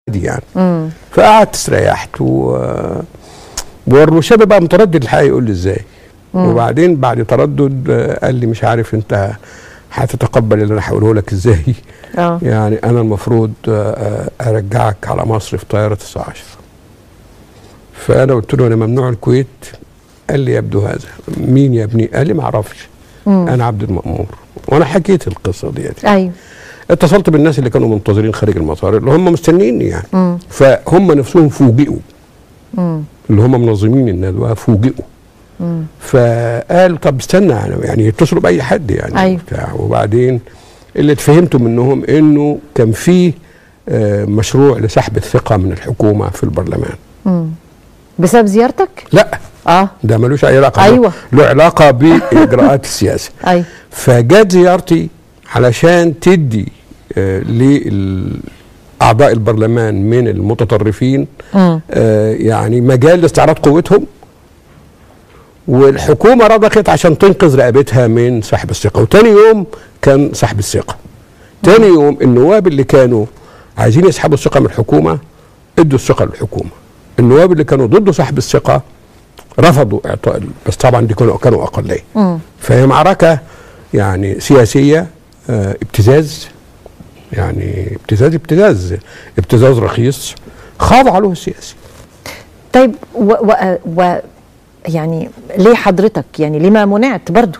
دي يعني فقعدت استريحت و والرشابي بقى متردد الحقيقه يقول لي ازاي وبعدين بعد تردد آه، قال لي مش عارف انت هتتقبل اللي انا هقوله لك ازاي اه يعني انا المفروض آه، آه، ارجعك على مصر في طياره الساعه 10 فانا قلت له انا ممنوع الكويت قال لي يبدو هذا مين يا ابني قال لي ما اعرفش انا عبد المأمور وانا حكيت القصه ديت ايوه اتصلت بالناس اللي كانوا منتظرين خارج المطار اللي هم مستنيني يعني مم. فهم نفسهم فوجئوا مم. اللي هم منظمين الندوه فوجئوا مم. فقال طب استنى يعني يعني يتصلوا باي حد يعني أيوة. بتاع وبعدين اللي اتفهمته منهم انه كان في آه، مشروع لسحب الثقه من الحكومه في البرلمان مم. بسبب زيارتك؟ لا اه ده ملوش اي علاقه أيوة. له علاقه باجراءات السياسه ايوه فجت زيارتي علشان تدي آه، لأعضاء البرلمان من المتطرفين مم. آه، يعني مجال لاستعراض قوتهم والحكومة رضخت عشان تنقذ رقبتها من سحب الثقة وتاني يوم كان سحب الثقة تاني يوم النواب اللي كانوا عايزين يسحبوا الثقة من الحكومة ادوا الثقة للحكومة النواب اللي كانوا ضد سحب الثقة رفضوا اعطاء ال- بس طبعا دي كانوا كانوا اقليه مم. فهي معركة يعني سياسية آه، ابتزاز يعني ابتزاز ابتزاز ابتزاز رخيص خاضع له السياسي طيب و, و, و يعني ليه حضرتك يعني ليه ما منعت برضو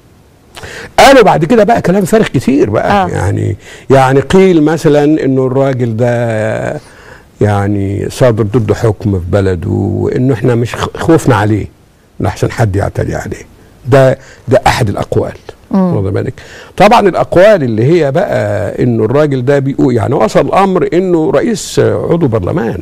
قالوا بعد كده بقى كلام فارغ كتير بقى آه. آه. يعني يعني قيل مثلا انه الراجل ده يعني صادر ضده حكم في بلده وانه احنا مش خ- خوفنا عليه لحسن حد يعتدي عليه ده ده احد الاقوال واخد بالك طبعا الاقوال اللي هي بقى انه الراجل ده بيقول يعني وصل الامر انه رئيس عضو برلمان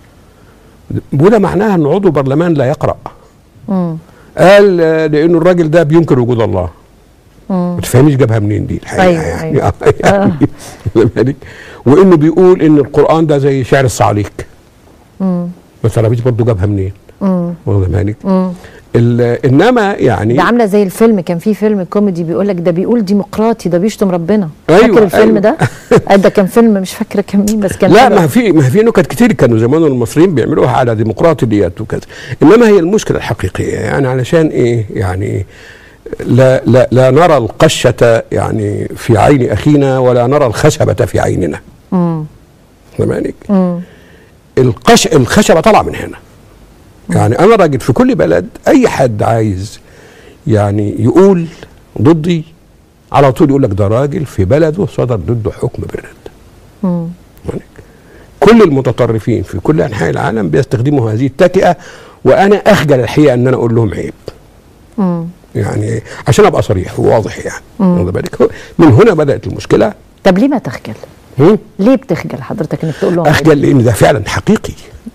وده معناها ان عضو برلمان لا يقرا مم. قال آه، لانه الراجل ده بينكر وجود الله مم. ما تفهميش جابها منين دي الحقيقه أيوة، يعني, أيوة. يعني واخد بالك؟ وانه بيقول ان القران ده زي شعر الصعاليك مم. ما تعرفيش برضه جابها منين مم. واخد بالك مم. ال- انما يعني ده عامله زي الفيلم كان في فيلم كوميدي بيقول لك ده بيقول ديمقراطي ده بيشتم ربنا أيوة، فاكر الفيلم أيوة. ده آه، ده كان فيلم مش فاكره كان مين بس كان لا حلو. ما في ما في نكت كتير كانوا زمان المصريين بيعملوها على ديمقراطيات وكذا انما هي المشكله الحقيقيه يعني علشان ايه يعني لا لا لا نرى القشه يعني في عين اخينا ولا نرى الخشبه في عيننا مم. واخد بالك مم. القش الخشبه طالعه من هنا يعني انا راجل في كل بلد اي حد عايز يعني يقول ضدي على طول يقول لك ده راجل في بلده صدر ضده حكم بالرد مم. يعني كل المتطرفين في كل انحاء العالم بيستخدموا هذه التكئه وانا اخجل الحقيقه ان انا اقول لهم عيب مم. يعني عشان ابقى صريح وواضح يعني واخد بالك هو- من هنا بدات المشكله طب ليه ما تخجل؟ هم؟ ليه بتخجل حضرتك انك تقول لهم اخجل لان ده فعلا حقيقي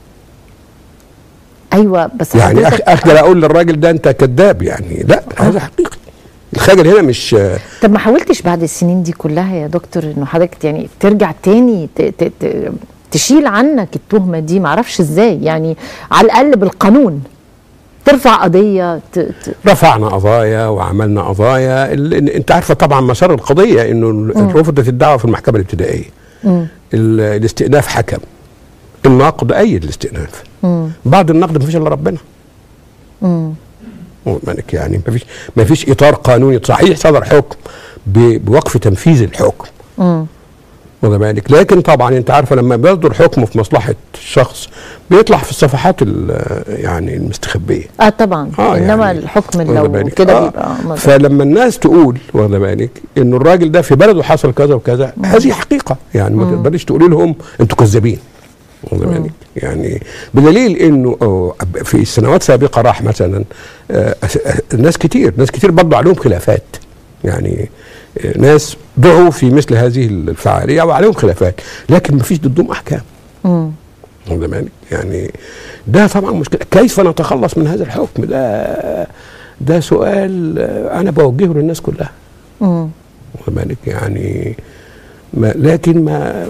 ايوه بس يعني أخ حضرتك اخجل اقول للراجل ده انت كذاب يعني لا هذا حقيقي الخجل هنا مش طب ما حاولتش بعد السنين دي كلها يا دكتور انه حضرتك يعني ترجع تاني ت ت ت تشيل عنك التهمه دي معرفش ازاي يعني على الاقل بالقانون ترفع قضيه ت ت رفعنا قضايا وعملنا قضايا ال- ال- انت عارفه طبعا مسار القضيه انه ال- رفضت الدعوه في المحكمه الابتدائيه مم. ال- الاستئناف حكم النقد ايد الاستئناف مم. بعد النقد مفيش الا ربنا مم. مالك يعني مفيش مفيش اطار قانوني صحيح صدر حكم ب- بوقف تنفيذ الحكم مم. واخد بالك لكن طبعا انت عارفه لما بيصدر حكم في مصلحه الشخص بيطلع في الصفحات ال- يعني المستخبيه اه طبعا آه انما يعني الحكم واخد لو بالك؟ كده آه. بيبقى مظبوط. فلما الناس تقول واخد بالك انه الراجل ده في بلده حصل كذا وكذا هذه حقيقه يعني ما تقدريش تقولي لهم انتوا كذابين واخد بالك يعني بدليل انه أو في سنوات سابقه راح مثلا آه، آه، ناس كتير ناس كتير برضه عليهم خلافات يعني آه، ناس دعوا في مثل هذه الفعاليه وعليهم خلافات لكن ما فيش ضدهم احكام مم. واخد بالك يعني ده طبعا مشكله كيف نتخلص من هذا الحكم ده ده سؤال آه، انا بوجهه للناس كلها مم. واخد بالك يعني ما لكن ما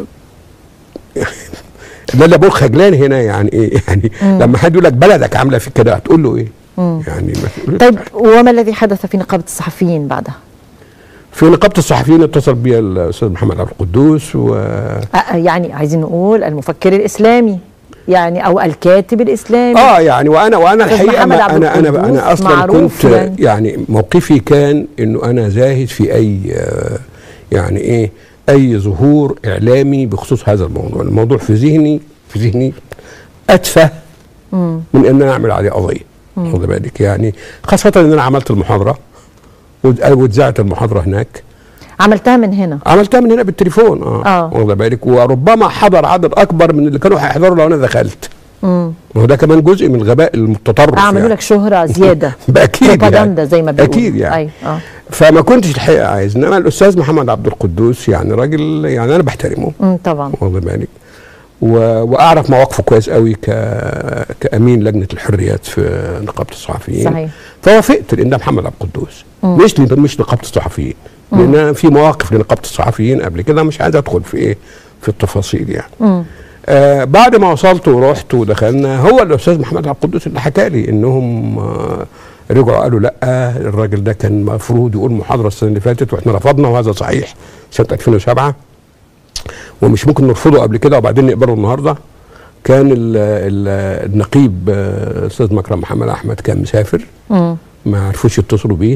ده اللي بقول خجلان هنا يعني ايه يعني لما حد يقول لك بلدك عامله فيك كده هتقول له ايه؟ يعني ما تقول- طيب وما الذي حدث في نقابه الصحفيين بعدها؟ في نقابه الصحفيين اتصل بي الاستاذ محمد عبد القدوس و آه، يعني عايزين نقول المفكر الاسلامي يعني او الكاتب الاسلامي اه يعني وانا وانا أستاذ الحقيقه محمد ما عبد انا انا القدوس انا اصلا معروف كنت يعني. يعني موقفي كان انه انا زاهد في اي آه، يعني ايه اي ظهور اعلامي بخصوص هذا الموضوع الموضوع في ذهني في ذهني اتفه من ان انا اعمل عليه قضيه واخد بالك يعني خاصه ان انا عملت المحاضره وات- واتذاعت المحاضره هناك عملتها من هنا عملتها من هنا بالتليفون اه, آه. واخد بالك وربما حضر عدد اكبر من اللي كانوا هيحضروا لو انا دخلت مم. وهو ده كمان جزء من الغباء المتطرف اعملوا يعني. لك شهره زياده اكيد بروباجندا زي ما بيقولوا اكيد يعني أيوة. اه فما كنتش الحقيقه عايز انما الاستاذ محمد عبد القدوس يعني راجل يعني انا بحترمه مم، طبعا واخد بالك و... واعرف مواقفه كويس قوي ك... كامين لجنه الحريات في نقابه الصحفيين صحيح. فوافقت لان ده محمد عبد القدوس مش ل- مش نقابه الصحفيين لان أنا في مواقف لنقابه الصحفيين قبل كده مش عايز ادخل في ايه في التفاصيل يعني مم. آه بعد ما وصلت ورحت ودخلنا هو الاستاذ محمد عبد القدوس اللي حكى لي انهم آه رجعوا قالوا لا الراجل ده كان المفروض يقول محاضره السنه اللي فاتت واحنا رفضنا وهذا صحيح سنه 2007 ومش ممكن نرفضه قبل كده وبعدين نقبله النهارده كان ال ال النقيب آه، الاستاذ مكرم محمد احمد كان مسافر مم. ما عرفوش يتصلوا بيه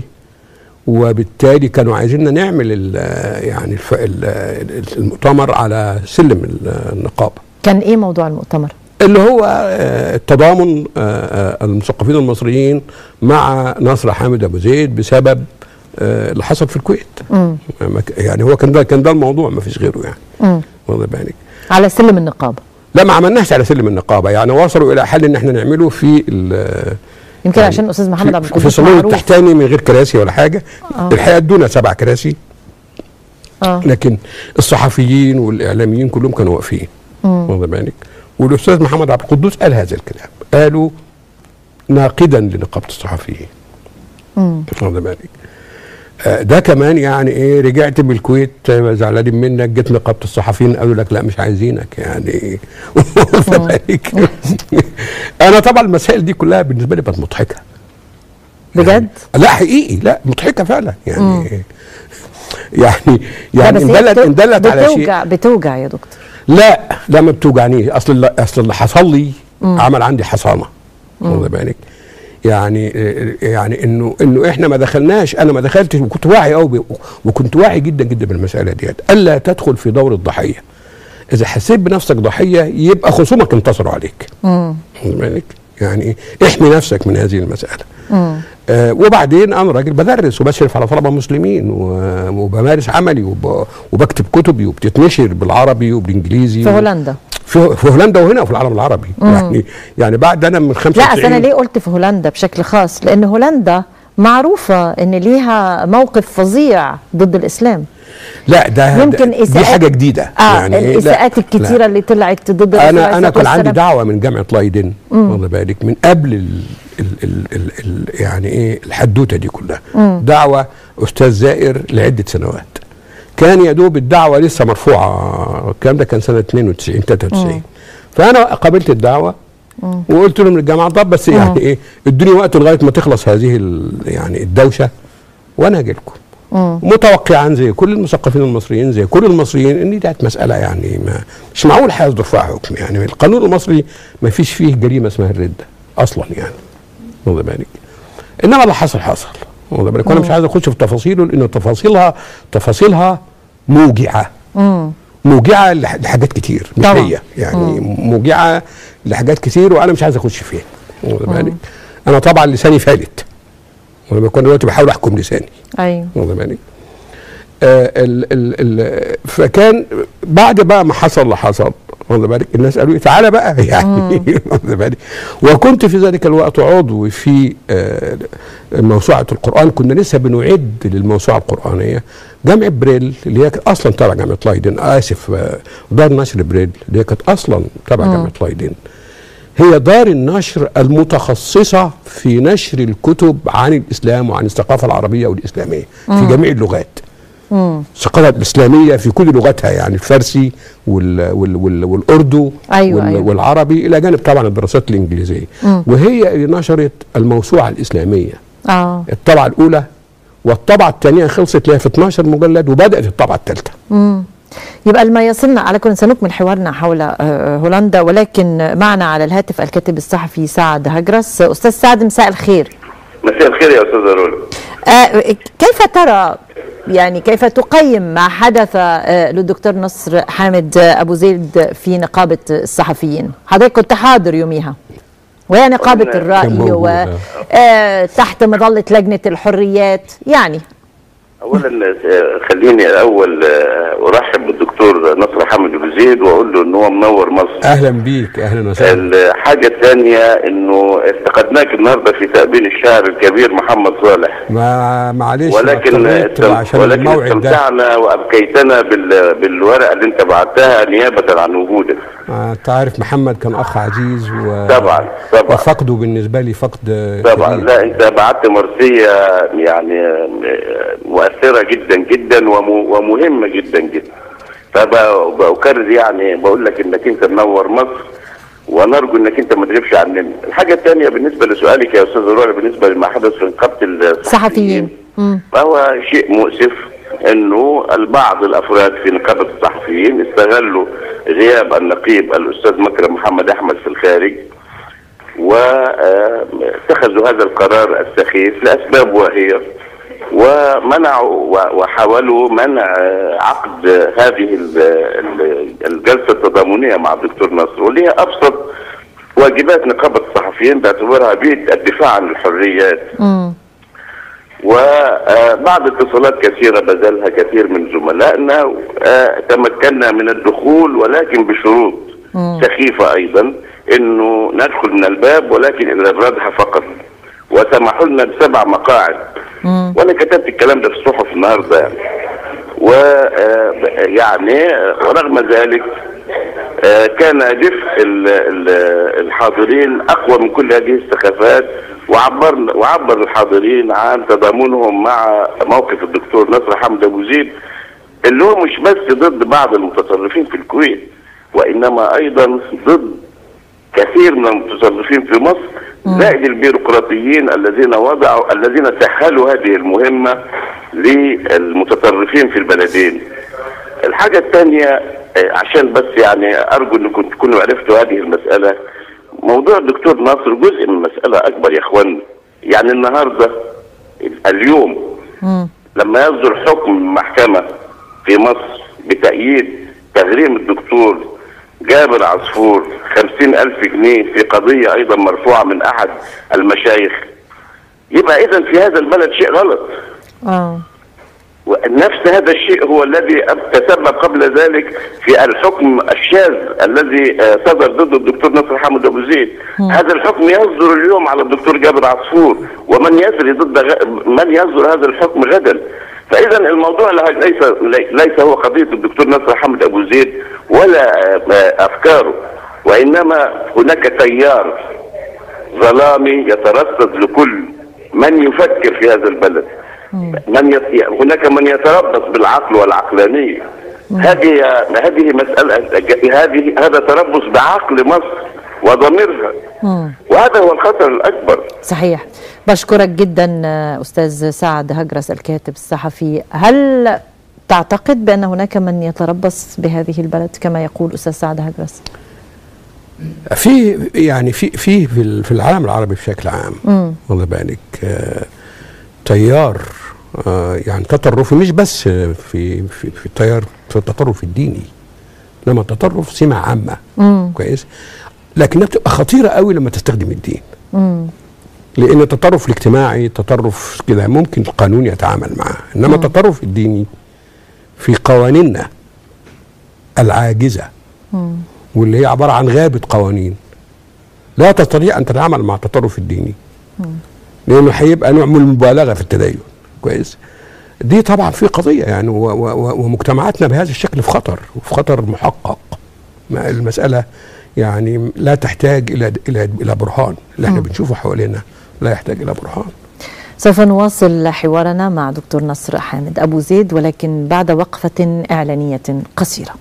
وبالتالي كانوا عايزيننا نعمل ال يعني الف ال- المؤتمر على سلم ال- النقابه كان ايه موضوع المؤتمر اللي هو آه، التضامن آه، آه، المثقفين المصريين مع نصر حامد ابو زيد بسبب آه، اللي حصل في الكويت مم. ما ك- يعني هو كان ده كان ده الموضوع ما فيش غيره يعني مم. واخد بالك على سلم النقابه لا ما عملناش على سلم النقابه يعني وصلوا الى حل ان احنا نعمله في ال- يمكن يعني عشان الاستاذ محمد عبد في, في القدوس الصالون معروف التحتاني من غير كراسي ولا حاجه آه. الحقيقه ادونا سبع كراسي اه لكن الصحفيين والاعلاميين كلهم كانوا واقفين واخد بالك والاستاذ محمد عبد القدوس قال هذا الكلام قالوا ناقدا لنقابه الصحفيين مم. واخد بالك آه، ده كمان يعني ايه رجعت من الكويت آه، زعلانين منك جيت نقابه الصحفيين قالوا لك لا مش عايزينك يعني واخد بالك انا طبعا المسائل دي كلها بالنسبه لي كانت مضحكه بجد لا حقيقي لا مضحكه فعلا يعني يعني لا يعني بس ان هي دلت بتو- ان دلت على شيء بتوجع بتوجع يا دكتور لا لا ما بتوجعنيش اصل اللي اصل اللي حصل لي عمل عندي حصانه واخد بالك يعني يعني انه انه احنا ما دخلناش انا ما دخلتش وكنت واعي قوي وكنت واعي جدا جدا بالمساله ديت الا تدخل في دور الضحيه اذا حسيت بنفسك ضحيه يبقى خصومك انتصروا عليك مم. واخد بالك يعني إيه؟ احمي نفسك من هذه المساله مم. آه وبعدين انا راجل بدرس وبشرف على طلبه مسلمين و- وبمارس عملي وب... وبكتب كتبي وبتتنشر بالعربي وبالانجليزي في هولندا في, في هولندا وهنا وفي العالم العربي يعني يعني بعد انا من لا 95 اصل انا ليه قلت في هولندا بشكل خاص لان هولندا معروفه ان ليها موقف فظيع ضد الاسلام لا ده يمكن ده- دي إساءات- حاجه جديده اه يعني إيه؟ لا، الاساءات الكتيره لا. اللي طلعت ضد الرسول عليه انا انا الصلاة كان عندي والسلام. دعوه من جامعه لايدن واخد بالك من قبل ال ال ال ال ال يعني ايه الحدوته دي كلها دعوه استاذ زائر لعده سنوات كان يا دوب الدعوه لسه مرفوعه الكلام ده كان سنه 92 93 فانا قابلت الدعوه وقلت لهم للجامعه طب بس يعني ايه ادوني وقت لغايه ما تخلص هذه ال- يعني الدوشه وانا هاجي لكم متوقعا زي كل المثقفين المصريين زي كل المصريين ان دي كانت مساله يعني ما مش معقول هيصدر فيها حكم يعني القانون المصري ما فيش فيه جريمه اسمها الرده اصلا يعني واخد بالك انما اللي حصل حصل واخد بالك وانا مش عايز اخش في تفاصيله لان تفاصيلها تفاصيلها موجعه مم. موجعه لح- لحاجات كتير مش طبعا. هي يعني موجعه لحاجات كتير وانا مش عايز اخش فيها واخد بالك انا طبعا لساني فالت وانا كنت دلوقتي بحاول احكم لساني ايوه واخد بالك آه ال ال ال فكان بعد بقى ما حصل اللي حصل واخد بالك الناس قالوا لي تعالى بقى يعني واخد بالك وكنت في ذلك الوقت عضو في آه موسوعه القران كنا لسه بنعد للموسوعه القرانيه جامعه بريل اللي هي كانت اصلا تبع جامعه لايدن اسف آه دار نشر بريل اللي هي كانت اصلا تبع جامعه لايدن هي دار النشر المتخصصة في نشر الكتب عن الإسلام وعن الثقافة العربية والإسلامية في جميع اللغات الثقافة الإسلامية في كل لغاتها يعني الفارسي وال وال وال والأردو أيوة، وال أيوة. والعربي إلى جانب طبعا الدراسات الإنجليزية وهي اللي نشرت الموسوعة الإسلامية اه الطبعة الأولى والطبعه الثانيه خلصت لها في 12 مجلد وبدات الطبعه الثالثه يبقى ما يصلنا على كل سنكمل حوارنا حول آه، هولندا ولكن معنا على الهاتف الكاتب الصحفي سعد هجرس استاذ سعد مساء الخير مساء الخير يا استاذ رول آه، كيف ترى يعني كيف تقيم ما حدث آه، للدكتور نصر حامد آه، ابو زيد في نقابه الصحفيين حضرتك كنت حاضر يوميها وهي نقابه كان الراي موجود، وتحت مظله لجنه الحريات يعني اولا آه، خليني الاول آه، ارحب بالدكتور نصر حامد ابو زيد واقول له ان هو منور مصر اهلا بيك اهلا وسهلا الحاجه الثانيه انه افتقدناك النهارده في تأبين الشاعر الكبير محمد صالح ما معلش ولكن اضطريت استم- عشان ولكن الموعد ده استمتعنا وابكيتنا بال- بالورقه اللي انت بعتها نيابه عن وجودك آه، انت عارف محمد كان اخ عزيز و طبعا طبعا وفقده بالنسبه لي فقد طبعا كبير. لا انت بعت مرسيه يعني آه، مؤثره جدا جدا وم- ومهمه جدا جدا فبكرر يعني بقول لك انك انت منور مصر ونرجو انك انت ما تغيبش عننا. الحاجه الثانيه بالنسبه لسؤالك يا استاذ رولا بالنسبه لما حدث في نقابه الصحفيين صحفيين مم. فهو شيء مؤسف انه البعض الافراد في نقابه الصحفيين استغلوا غياب النقيب الاستاذ مكرم محمد احمد في الخارج واتخذوا هذا القرار السخيف لاسباب واهيه ومنعوا و- وحاولوا منع آه، عقد هذه ال- ال- الجلسه التضامنيه مع الدكتور نصر واللي هي ابسط واجبات نقابه الصحفيين باعتبارها بيئه الدفاع عن الحريات مم. وبعد اتصالات كثيرة بذلها كثير من زملائنا آه، تمكنا من الدخول ولكن بشروط سخيفة أيضا أنه ندخل من الباب ولكن إلى الردح فقط وسمحوا لنا بسبع مقاعد وأنا كتبت الكلام ده في الصحف النهاردة يعني و آه، يعني آه، ورغم ذلك آه، كان دفء ال- ال- الحاضرين اقوى من كل هذه السخافات وعبر وعبر الحاضرين عن تضامنهم مع موقف الدكتور نصر حمد ابو زيد اللي هو مش بس ضد بعض المتصرفين في الكويت وانما ايضا ضد كثير من المتصرفين في مصر زائد البيروقراطيين الذين وضعوا الذين سهلوا هذه المهمه للمتطرفين في البلدين. الحاجه الثانيه آه، عشان بس يعني ارجو انكم تكونوا عرفتوا هذه المساله موضوع الدكتور ناصر جزء من مساله اكبر يا اخوان يعني النهارده اليوم مم. لما يصدر حكم محكمة في مصر بتأييد تغريم الدكتور جابر عصفور خمسين ألف جنيه في قضية أيضا مرفوعة من أحد المشايخ يبقى إذا في هذا البلد شيء غلط اه ونفس هذا الشيء هو الذي تسبب قبل ذلك في الحكم الشاذ الذي آه، صدر ضد الدكتور نصر حامد ابو زيد هذا الحكم يصدر اليوم على الدكتور جابر عصفور ومن يسري ضد غ... من يصدر هذا الحكم غدا فاذا الموضوع لا- ليس ليس هو قضيه الدكتور نصر حامد ابو زيد ولا آه، افكاره وانما هناك تيار ظلامي يترصد لكل من يفكر في هذا البلد من يت... هناك من يتربص بالعقل والعقلانية هذه هذه مسألة هذه هذا تربص بعقل مصر وضميرها وهذا هو الخطر الأكبر صحيح بشكرك جدا آه، استاذ سعد هجرس الكاتب الصحفي هل تعتقد بان هناك من يتربص بهذه البلد كما يقول استاذ سعد هجرس في يعني في في في ال- في العالم العربي بشكل عام واخد بالك آه، تيار آه، يعني تطرفي مش بس في في في التيار في التطرف الديني انما التطرف سمة عامة كويس لكنها بتبقى خطيرة قوي لما تستخدم الدين لان التطرف الاجتماعي تطرف كده ممكن القانون يتعامل معاه انما التطرف الديني في قوانيننا العاجزه واللي هي عباره عن غابه قوانين لا تستطيع ان تتعامل مع التطرف الديني لانه هيبقى نوع من المبالغه في التدين كويس دي طبعا في قضيه يعني و و و ومجتمعاتنا بهذا الشكل في خطر وفي خطر محقق ما المساله يعني لا تحتاج الى الى الى برهان اللي احنا بنشوفه حوالينا لا يحتاج الى برهان سوف نواصل حوارنا مع دكتور نصر حامد ابو زيد ولكن بعد وقفه اعلانيه قصيره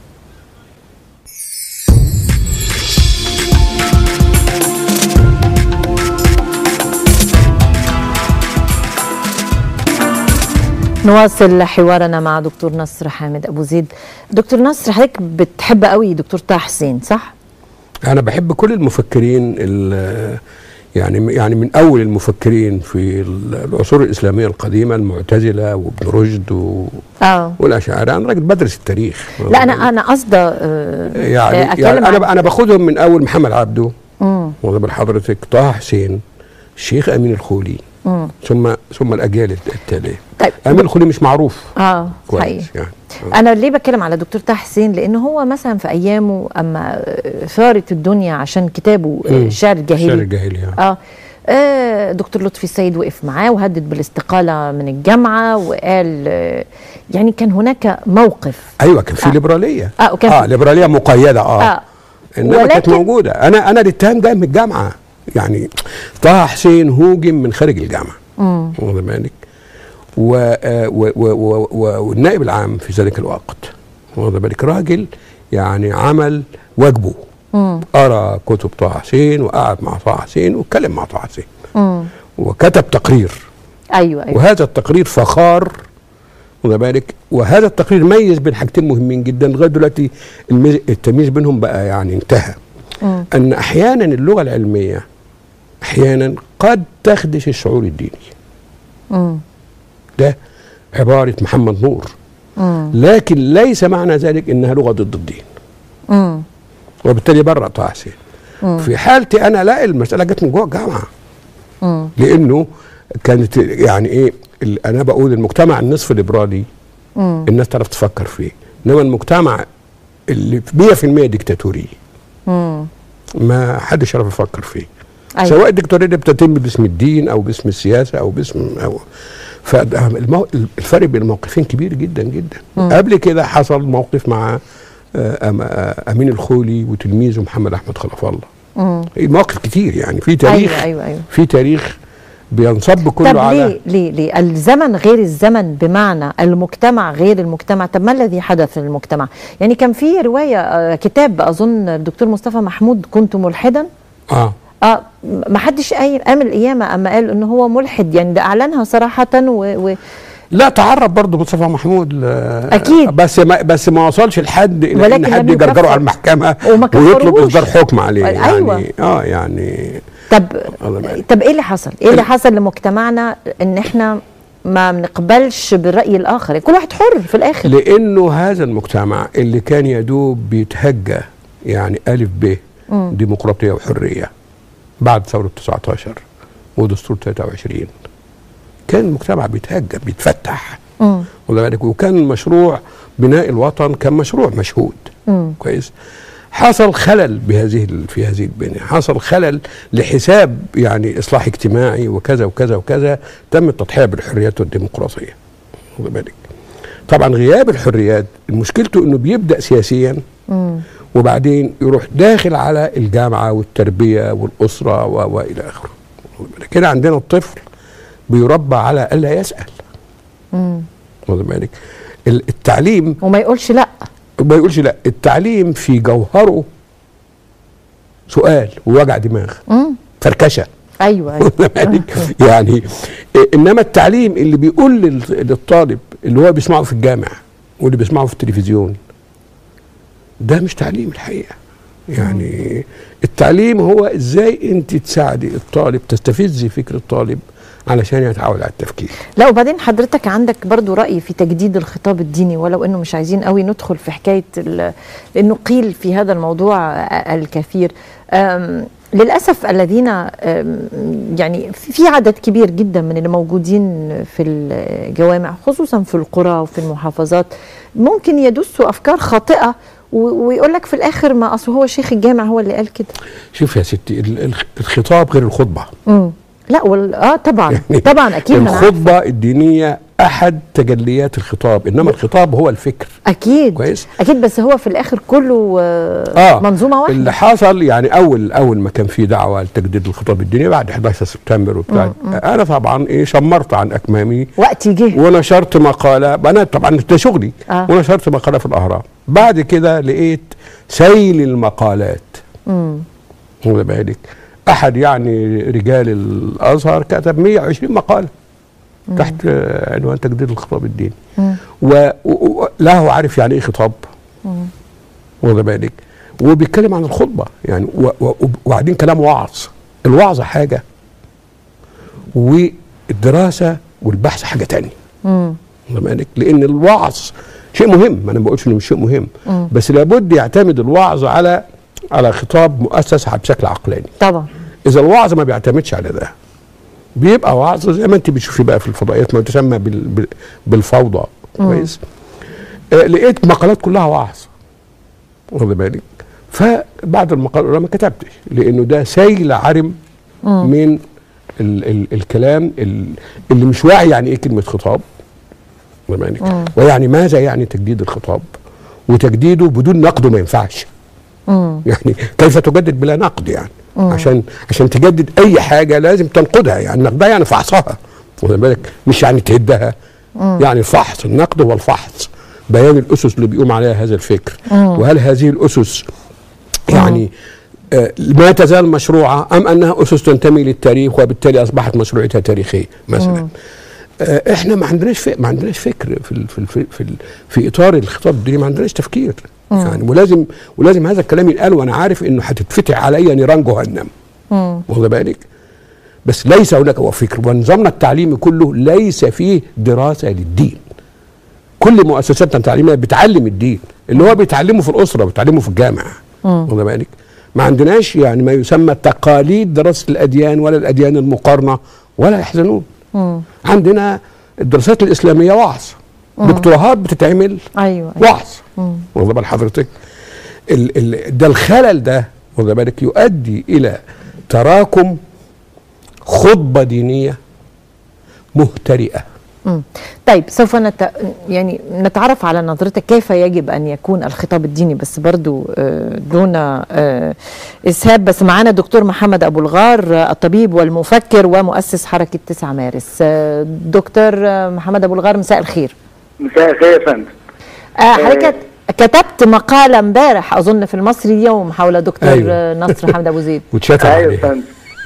نواصل حوارنا مع دكتور نصر حامد ابو زيد دكتور نصر حضرتك بتحب قوي دكتور طه حسين صح انا بحب كل المفكرين ال- يعني يعني من اول المفكرين في العصور الاسلاميه القديمه المعتزله وابن رشد و- اه والاشاعره انا راجل بدرس التاريخ لا انا انا قصدي آه، يعني, اتكلم يعني عن- انا انا باخدهم من اول محمد عبده مم. واخد بال حضرتك طه حسين الشيخ امين الخولي مم. ثم ثم الاجيال التاليه طيب امين الخولي مش معروف اه كويس حقيقي يعني انا ليه بتكلم على دكتور طه حسين لان هو مثلا في ايامه اما ثارت الدنيا عشان كتابه آه، مم. الشعر الجاهلي الشعر الجاهلي يعني. اه آه، دكتور لطفي السيد وقف معاه وهدد بالاستقالة من الجامعة وقال آه، يعني كان هناك موقف ايوه كان في آه. ليبراليه آه، وكان اه في- ليبراليه مقيده اه, آه. انما كانت ولكن- موجوده انا انا الاتهام جاي من الجامعه يعني طه حسين هوجم من خارج الجامعه مم. واخد بالك و- آه، و- و- و- و- والنائب العام في ذلك الوقت واخد بالك راجل يعني عمل واجبه مم. قرا كتب طه حسين وقعد مع طه حسين واتكلم مع طه حسين مم. وكتب تقرير ايوه ايوه وهذا التقرير فخار واخد بالك وهذا التقرير ميز بين حاجتين مهمين جدا لغايه دلوقتي الميز- التمييز بينهم بقى يعني انتهى مم. ان احيانا اللغه العلميه احيانا قد تخدش الشعور الديني مم. ده عباره محمد نور مم. لكن ليس معنى ذلك انها لغه ضد الدين مم. وبالتالي برأ طه حسين في حالتي انا لا المساله جت من جوه الجامعه مم. لانه كانت يعني ايه ال- انا بقول المجتمع النصف الليبرالي مم. الناس تعرف تفكر فيه انما المجتمع اللي في 100% ديكتاتوري مم. ما حدش يعرف يفكر فيه أيوة. سواء الديكتاتوريه دي بتتم باسم الدين او باسم السياسه او باسم او فالفرق بين الموقفين كبير جدا جدا قبل كده حصل موقف مع آه، أم- آه، امين الخولي وتلميذه محمد احمد خلف الله مم. مواقف كتير يعني في تاريخ ايوه ايوه ايوه في تاريخ بينصب كله طب على ليه ليه ليه الزمن غير الزمن بمعنى المجتمع غير المجتمع طب ما الذي حدث في المجتمع يعني كان في روايه آه، كتاب اظن الدكتور مصطفى محمود كنت ملحدا اه اه ما حدش قايم قام القيامه اما قال ان هو ملحد يعني ده اعلنها صراحه و, و لا تعرض برضه مصطفى محمود ل... أكيد. بس ما بس ما وصلش لحد الى ولكن ان حد لم يجرجره يكفر. على المحكمه وما ويطلب كفروش. اصدار حكم عليه أيوة. يعني اه يعني طب الله يبارك. طب ايه اللي حصل؟ ايه اللي حصل لمجتمعنا ان احنا ما بنقبلش بالراي الاخر كل واحد حر في الاخر لانه هذا المجتمع اللي كان يدوب بيتهجى يعني الف ب ديمقراطيه وحريه بعد ثوره 19 ودستور 23 كان المجتمع بيتهجى بيتفتح مم. واخد بالك وكان مشروع بناء الوطن كان مشروع مشهود مم. كويس حصل خلل بهذه ال- في هذه البنيه حصل خلل لحساب يعني اصلاح اجتماعي وكذا وكذا وكذا تم التضحيه بالحريات والديمقراطيه واخد بالك طبعا غياب الحريات مشكلته انه بيبدا سياسيا مم. وبعدين يروح داخل على الجامعه والتربيه والاسره و- والى اخره واخد بالك هنا عندنا الطفل بيربى على الا يسال مم. واخد بالك ال- التعليم وما يقولش لا ما يقولش لا التعليم في جوهره سؤال ووجع دماغ مم. فركشه ايوه ايوه واخد بالك؟ يعني إيه، انما التعليم اللي بيقول لل- للطالب اللي هو بيسمعه في الجامع واللي بيسمعه في التلفزيون ده مش تعليم الحقيقه يعني التعليم هو ازاي انت تساعدي الطالب تستفزي فكر الطالب علشان يتعود على التفكير لا وبعدين حضرتك عندك برضو رأي في تجديد الخطاب الديني ولو انه مش عايزين قوي ندخل في حكاية ال- لانه قيل في هذا الموضوع الكثير أم، للأسف الذين أم، يعني في في عدد كبير جدا من اللي موجودين في الجوامع خصوصا في القرى وفي المحافظات ممكن يدسوا أفكار خاطئة و- ويقول لك في الآخر ما أصل هو شيخ الجامع هو اللي قال كده شوف يا ستي ال- ال- الخطاب غير الخطبه مم. لا وال... اه طبعا يعني طبعا اكيد ما أنا عارفة. الخطبه الدينيه احد تجليات الخطاب انما الخطاب هو الفكر اكيد كويس. اكيد بس هو في الاخر كله آه اه منظومه واحده اللي حصل يعني اول اول ما كان في دعوه لتجديد الخطاب الديني بعد 11 سبتمبر وبتاع انا طبعا ايه شمرت عن اكمامي وقت جه ونشرت مقاله انا طبعا ده شغلي آه. ونشرت مقاله في الاهرام بعد كده لقيت سيل المقالات مم. واخد بالك احد يعني رجال الازهر كتب 120 مقاله تحت آه، عنوان تجديد الخطاب الديني و- و- ولا هو عارف يعني ايه خطاب واخد بالك وبيتكلم عن الخطبه يعني و- و- وبعدين كلام وعظ الوعظه حاجه والدراسه والبحث حاجه تانية واخد بالك لان الوعظ شيء مهم انا ما بقولش انه مش شيء مهم بس لابد يعتمد الوعظ على على خطاب مؤسس على بشكل عقلاني طبعا اذا الوعظ ما بيعتمدش على ده بيبقى وعظ زي ما انت بتشوفي بقى في الفضائيات ما تسمى بال بال بالفوضى كويس آه لقيت مقالات كلها وعظ واخد بالك فبعد المقال الأولى ما كتبتش لانه ده سيل عرم من ال ال الكلام ال اللي مش واعي يعني ايه كلمه خطاب واخد بالك ويعني ماذا يعني تجديد الخطاب وتجديده بدون نقده ما ينفعش يعني كيف تجدد بلا نقد يعني عشان عشان تجدد اي حاجه لازم تنقدها يعني نقدها يعني فحصها واخد بالك مش يعني تهدها يعني الفحص النقد هو الفحص بيان الاسس اللي بيقوم عليها هذا الفكر وهل هذه الاسس يعني آه، ما تزال مشروعه ام انها اسس تنتمي للتاريخ وبالتالي اصبحت مشروعيتها تاريخيه مثلا آه، احنا ما عندناش فك... ما عندناش فكر في ال... في ال... في, ال... في اطار الخطاب الديني ما عندناش تفكير يعني ولازم ولازم هذا الكلام ينقال وانا عارف انه هتتفتح عليا نيران جهنم واخد بالك بس ليس هناك هو فكر ونظامنا التعليمي كله ليس فيه دراسه للدين كل مؤسساتنا التعليميه بتعلم الدين اللي هو بيتعلمه في الاسره بيتعلمه في الجامعه واخد بالك ما عندناش يعني ما يسمى تقاليد دراسه الاديان ولا الاديان المقارنه ولا يحزنون عندنا الدراسات الاسلاميه وعظ دكتوراهات بتتعمل ايوه, أيوة. وعظ واخد بال حضرتك ال ال ده الخلل ده واخد بالك يؤدي الى تراكم خطبه دينيه مهترئه مم. طيب سوف نت... يعني نتعرف على نظرتك كيف يجب ان يكون الخطاب الديني بس برضو آه، دون آه، اسهاب بس معانا الدكتور محمد ابو الغار آه، الطبيب والمفكر ومؤسس حركه 9 مارس آه، دكتور آه، محمد ابو الغار مساء الخير مساء الخير يا فندم آه، حضرتك كتبت مقاله امبارح اظن في المصري اليوم حول دكتور أيوة. آه، نصر محمد ابو زيد واتشتم ايوه يا عليه فندم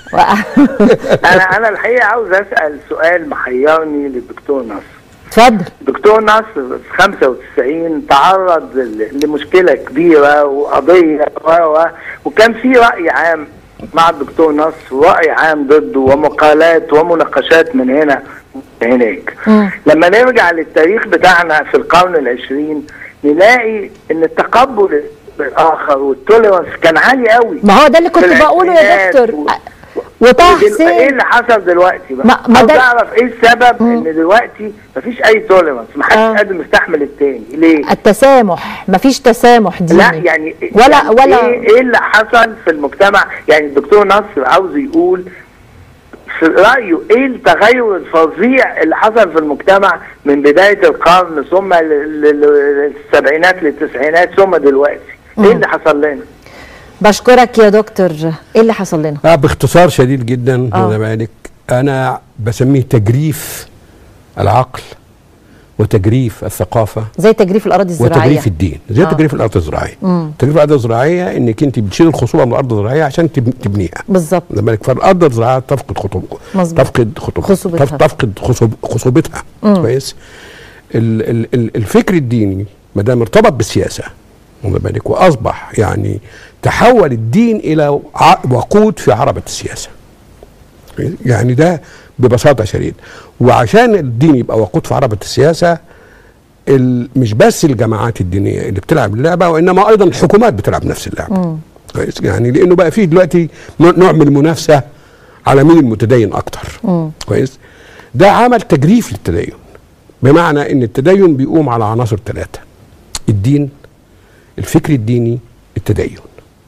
انا انا الحقيقه عاوز اسال سؤال محيرني للدكتور نصر اتفضل دكتور نصر في 95 تعرض ل- لمشكله كبيره وقضيه و و وكان في راي عام مع الدكتور نصر وراي عام ضده ومقالات ومناقشات من هنا ومن هناك مم. لما نرجع للتاريخ بتاعنا في القرن العشرين نلاقي ان التقبل الاخر والتوليرانس كان عالي قوي ما هو ده اللي كنت في بقوله يا العشرينات دكتور و- وطه ودل- ايه حسين اللي حصل دلوقتي بقى؟ ما- ما عاوز ده- اعرف ايه السبب ان دلوقتي مفيش اي توليرانس محدش آه. قادر مستحمل التاني ليه؟ التسامح مفيش تسامح ديني لا يعني ولا يعني ولا ايه, إيه اللي حصل في المجتمع يعني الدكتور نصر عاوز يقول في رايه ايه التغير الفظيع اللي حصل في المجتمع من بدايه القرن ثم ل- ل- ل- للسبعينات للتسعينات ثم دلوقتي ايه اللي حصل لنا؟ بشكرك يا دكتور ايه اللي حصل لنا آه باختصار شديد جدا آه. واخد بالك انا بسميه تجريف العقل وتجريف الثقافه زي تجريف الاراضي الزراعيه وتجريف الدين زي آه. آه. تجريف الارض الزراعيه تجريف الارض الزراعيه انك انت بتشيل الخصوبه من الارض الزراعيه عشان تب- تبنيها بالظبط واخد بالك فالارض الزراعيه تفقد خطوب مظبوط. تفقد خطوب خصوبتها. تف- تفقد خصوب خصوبتها كويس ال ال ال الفكر الديني ما دام ارتبط بالسياسه واخد بالك واصبح يعني تحول الدين الى ع- وقود في عربه السياسه يعني ده ببساطه شديده وعشان الدين يبقى وقود في عربه السياسه ال- مش بس الجماعات الدينيه اللي بتلعب اللعبه وانما ايضا الحكومات بتلعب نفس اللعبه كويس يعني لانه بقى فيه دلوقتي نوع نوع من المنافسه على مين المتدين اكتر كويس ده عمل تجريف للتدين بمعنى ان التدين بيقوم على عناصر ثلاثه الدين الفكر الديني التدين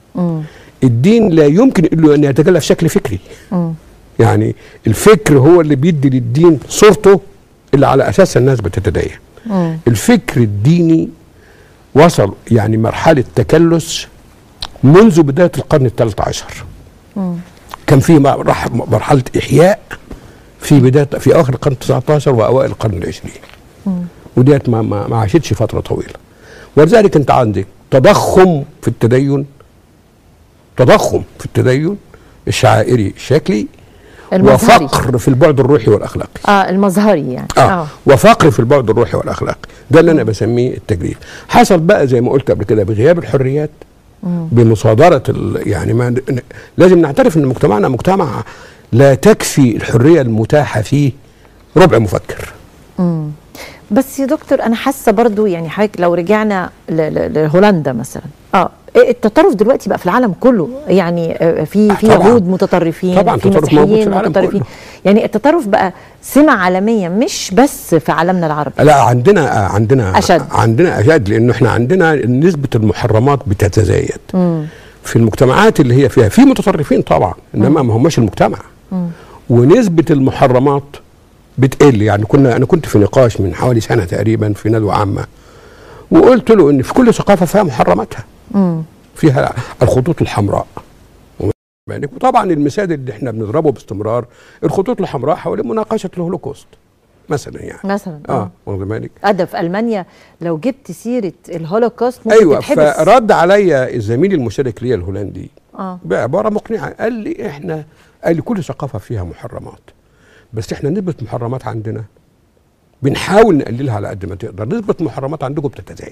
الدين لا يمكن له ان يتجلى في شكل فكري يعني الفكر هو اللي بيدي للدين صورته اللي على اساسها الناس بتتدين الفكر الديني وصل يعني مرحله تكلس منذ بدايه القرن الثالث عشر كان في مرح- مرحله احياء في بدايه في اواخر القرن ال19 واوائل القرن العشرين وديت ما, ما, ما عاشتش فتره طويله ولذلك انت عندك تضخم في التدين تضخم في التدين الشعائري الشكلي المظهري. وفقر في البعد الروحي والاخلاقي اه المظهري يعني اه وفقر في البعد الروحي والاخلاقي ده اللي انا بسميه التجريف حصل بقى زي ما قلت قبل كده بغياب الحريات بمصادره ال- يعني ما ن- لازم نعترف ان مجتمعنا مجتمع لا تكفي الحريه المتاحه فيه ربع مفكر بس يا دكتور انا حاسه برضو يعني حضرتك لو رجعنا ل- ل- لهولندا مثلا اه إيه التطرف دلوقتي بقى في العالم كله يعني آه، في في طبعاً. يهود متطرفين طبعاً في التطرف موجود في مسيحيين العالم متطرفين كله. يعني التطرف بقى سمه عالميه مش بس في عالمنا العربي لا عندنا عندنا أشد. عندنا اشد لانه احنا عندنا نسبه المحرمات بتتزايد في المجتمعات اللي هي فيها في متطرفين طبعا انما ما هماش المجتمع ونسبه المحرمات بتقل يعني كنا انا كنت في نقاش من حوالي سنه تقريبا في ندوه عامه وقلت له ان في كل ثقافه فيها محرماتها فيها الخطوط الحمراء بالك؟ وطبعا المثال اللي احنا بنضربه باستمرار الخطوط الحمراء حول مناقشه الهولوكوست مثلا يعني مثلا اه واخد بالك أدى في المانيا لو جبت سيره الهولوكوست ممكن ايوه تتحبس فرد عليا الزميل المشارك ليا الهولندي اه بعباره مقنعه قال لي احنا قال لي كل ثقافه فيها محرمات بس احنا نسبه محرمات عندنا بنحاول نقللها على قد ما تقدر نسبه محرمات عندكم بتتزايد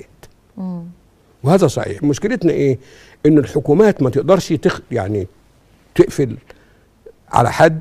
وهذا صحيح مشكلتنا ايه ان الحكومات ما تقدرش تخ يعني تقفل على حد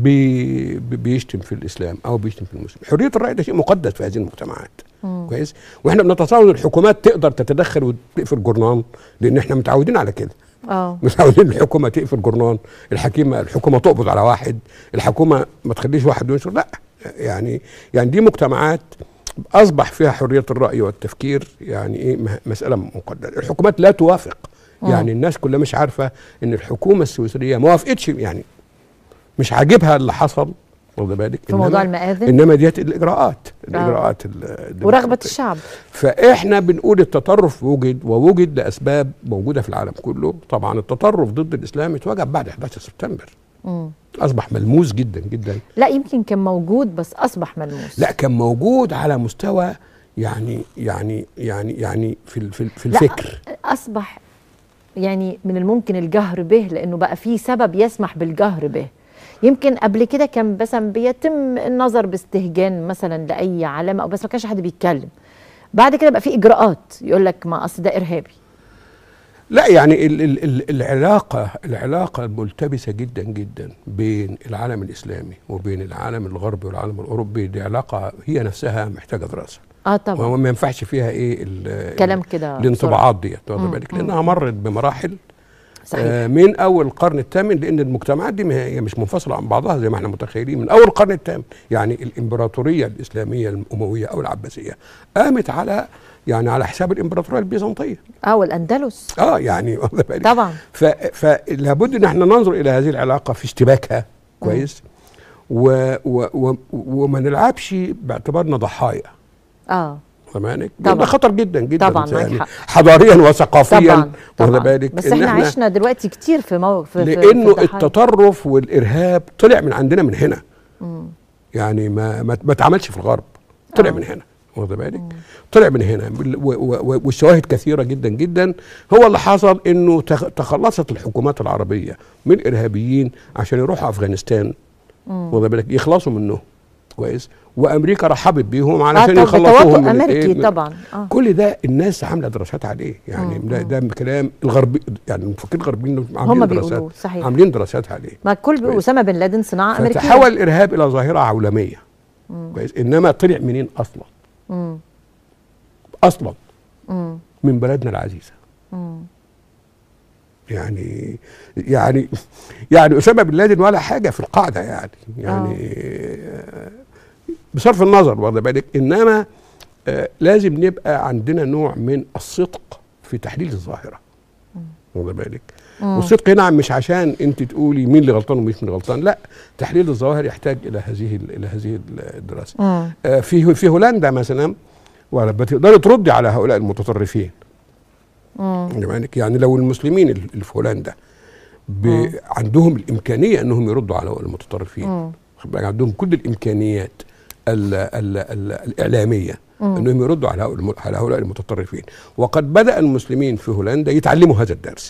بي بي- بيشتم في الاسلام او بيشتم في المسلم حريه الراي ده شيء مقدس في هذه المجتمعات كويس واحنا بنتصور ان الحكومات تقدر تتدخل وتقفل جورنان لان احنا متعودين على كده اه متعودين الحكومه تقفل جورنان الحكيمه الحكومه تقبض على واحد الحكومه ما تخليش واحد ينشر لا يعني يعني دي مجتمعات اصبح فيها حريه الراي والتفكير يعني ايه مه- مساله مقدسه الحكومات لا توافق يعني الناس كلها مش عارفه ان الحكومه السويسريه ما وافقتش يعني مش عاجبها اللي حصل واخد بالك في موضوع إنما- المآذن؟ انما ديت الاجراءات الاجراءات ال- الديمقراطية. ورغبه الشعب فاحنا بنقول التطرف وجد ووجد لاسباب موجوده في العالم كله طبعا التطرف ضد الاسلام اتوجد بعد 11 سبتمبر اصبح ملموس جدا جدا لا يمكن كان موجود بس اصبح ملموس لا كان موجود على مستوى يعني يعني يعني يعني في ال- في, ال- في لا، الفكر اصبح يعني من الممكن الجهر به لانه بقى في سبب يسمح بالجهر به يمكن قبل كده كان مثلا بيتم النظر باستهجان مثلا لاي علامه او بس ما كانش حد بيتكلم بعد كده بقى في اجراءات يقول لك ما اصل ده ارهابي لا يعني ال ال ال العلاقة العلاقة الملتبسة جدا جدا بين العالم الإسلامي وبين العالم الغربي والعالم الأوروبي دي علاقة هي نفسها محتاجة دراسة اه طبعا وما ينفعش فيها ايه ال- كلام كده الانطباعات ديت واخد بالك لانها مرت بمراحل صحيح آه من اول القرن الثامن لان المجتمعات دي ما هي مش منفصله عن بعضها زي ما احنا متخيلين من اول القرن الثامن يعني الامبراطوريه الاسلاميه الامويه او العباسيه قامت على يعني على حساب الامبراطوريه البيزنطيه اه والاندلس اه يعني واخد بالك طبعا ف- فلابد ان احنا ننظر الى هذه العلاقه في اشتباكها كويس و و و وما نلعبش باعتبارنا ضحايا اه فاهمانك؟ طبعاً. ده خطر جدا جدا طبعاً، معاك يعني حق. حضاريا وثقافيا طبعا واخد طبعا بالك بس إن احنا عشنا دلوقتي كتير في موقف في في- في لانه الضحايا. التطرف والارهاب طلع من عندنا من هنا يعني ما ما ما اتعملش في الغرب طلع آه. من هنا واخد بالك طلع من هنا بال- و- و- والشواهد كثيره جدا جدا هو اللي حصل انه تخ- تخلصت الحكومات العربيه من الارهابيين عشان يروحوا افغانستان واخد بالك يخلصوا منهم كويس وامريكا رحبت بيهم علشان طب يخلصوهم تواطؤ من أمريكي الإيه؟ من- طبعا. آه. كل ده الناس عامله دراسات عليه يعني ده, ده كلام الغربي يعني المفكرين الغربيين عاملين هم دراسات بيقولوه، صحيح. عاملين دراسات عليه ما كل كويس. اسامه بن لادن صناعه امريكيه فتحول الارهاب الى ظاهره عولميه كويس انما طلع منين اصلا اصلا من بلدنا العزيزه يعني يعني يعني اسامه بن لادن ولا حاجه في القاعده يعني يعني آه. بصرف النظر واخد بالك انما آه لازم نبقى عندنا نوع من الصدق في تحليل الظاهره واخد بالك والصدق هنا مش عشان انت تقولي مين اللي غلطان ومين اللي غلطان لا تحليل الظواهر يحتاج الى هذه ال- الى هذه الدراسه آه في في هولندا مثلا ولا بتقدري تردي على هؤلاء المتطرفين واخد بالك؟ يعني لو المسلمين اللي في هولندا ب... عندهم الامكانيه انهم يردوا على هؤلاء المتطرفين واخد بالك؟ عندهم كل الامكانيات ال ال ال الاعلاميه انهم يردوا على هؤلاء الم- على هؤلاء المتطرفين وقد بدا المسلمين في هولندا يتعلموا هذا الدرس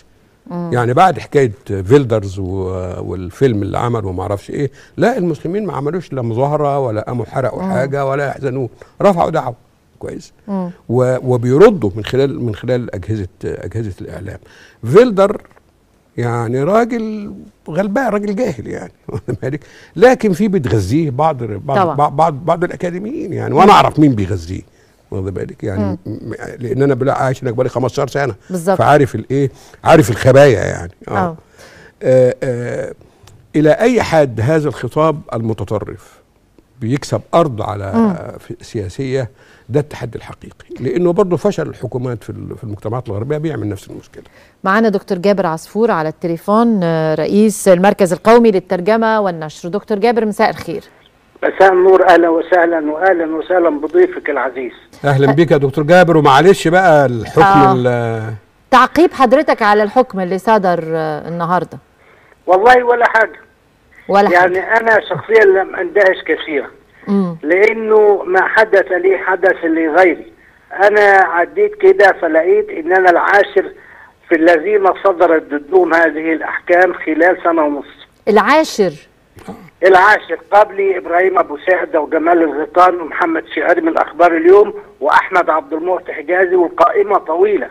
يعني بعد حكايه فيلدرز و- والفيلم اللي عمله وما اعرفش ايه لا المسلمين ما عملوش لا مظاهره ولا قاموا حرقوا حاجه ولا يحزنون رفعوا دعوه كويس و- وبيردوا من خلال من خلال اجهزه اجهزه الاعلام فيلدر يعني راجل غلبان راجل جاهل يعني واخد بالك؟ لكن في بتغذيه بعض بعض طبعا. بعض, بعض, بعض الاكاديميين يعني وانا اعرف مين بيغذيه واخد بالك يعني م- لان انا بلا عايش هناك بقالي 15 سنه بالظبط. فعارف الايه عارف الخبايا يعني آه. آه آه الى اي حد هذا الخطاب المتطرف بيكسب ارض على في- سياسيه ده التحدي الحقيقي لانه برضه فشل الحكومات في ال- في المجتمعات الغربيه بيعمل نفس المشكله معانا دكتور جابر عصفور على التليفون آه، رئيس المركز القومي للترجمة والنشر دكتور جابر مساء الخير مساء النور اهلا وسهلا واهلا وسهلا بضيفك العزيز اهلا بك يا دكتور جابر ومعلش بقى الحكم آه. ال- تعقيب حضرتك على الحكم اللي صدر آه، النهارده والله ولا حاجه ولا يعني حاجة. انا شخصيا لم اندهش كثيرا مم. لانه ما حدث لي حدث لغيري انا عديت كده فلقيت ان انا العاشر في الذين صدرت ضدهم هذه الاحكام خلال سنه ونص العاشر العاشر قبلي ابراهيم ابو سعده وجمال الغيطان ومحمد شعري من اخبار اليوم واحمد عبد المعطي حجازي والقائمه طويله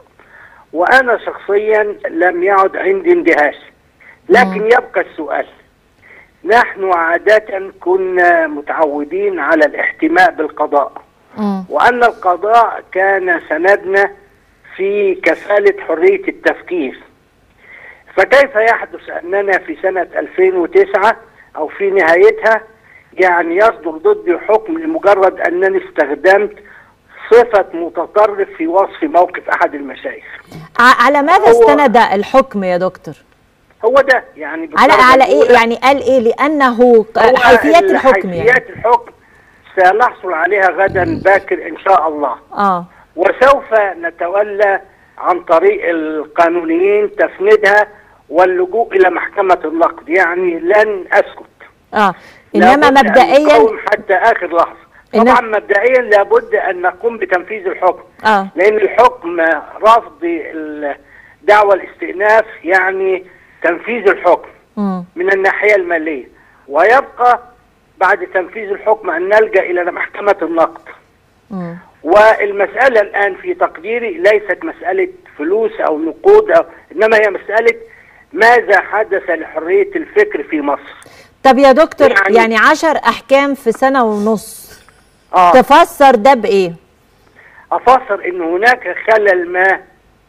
وانا شخصيا لم يعد عندي اندهاش لكن يبقى السؤال نحن عاده كنا متعودين على الاحتماء بالقضاء مم. وأن القضاء كان سندنا في كفالة حرية التفكير فكيف يحدث أننا في سنة 2009 أو في نهايتها يعني يصدر ضدي حكم لمجرد أنني استخدمت صفة متطرف في وصف موقف أحد المشايخ ع- على ماذا هو- استند الحكم يا دكتور هو ده يعني على بالدرجة على ايه الأولى يعني قال ايه لانه هو حيثيات الحكم يعني حيثيات الحكم سنحصل عليها غدا باكر إن شاء الله اه وسوف نتولى عن طريق القانونيين تسنيدها واللجوء الى محكمه النقد يعني لن اسكت اه انما لابد أن مبدئيا نقاوم حتى اخر لحظه إن- طبعا مبدئيا لابد ان نقوم بتنفيذ الحكم اه لان الحكم رفض الدعوه الاستئناف يعني تنفيذ الحكم مم. من الناحيه الماليه ويبقى بعد تنفيذ الحكم ان نلجا الى محكمه النقد مم. والمسألة الآن في تقديري ليست مسألة فلوس أو نقود أو إنما هي مسألة ماذا حدث لحرية الفكر في مصر طب يا دكتور يعني, يعني- يعني عشر احكام في سنه ونص آه تفسر ده بايه أفسر أن هناك خلل ما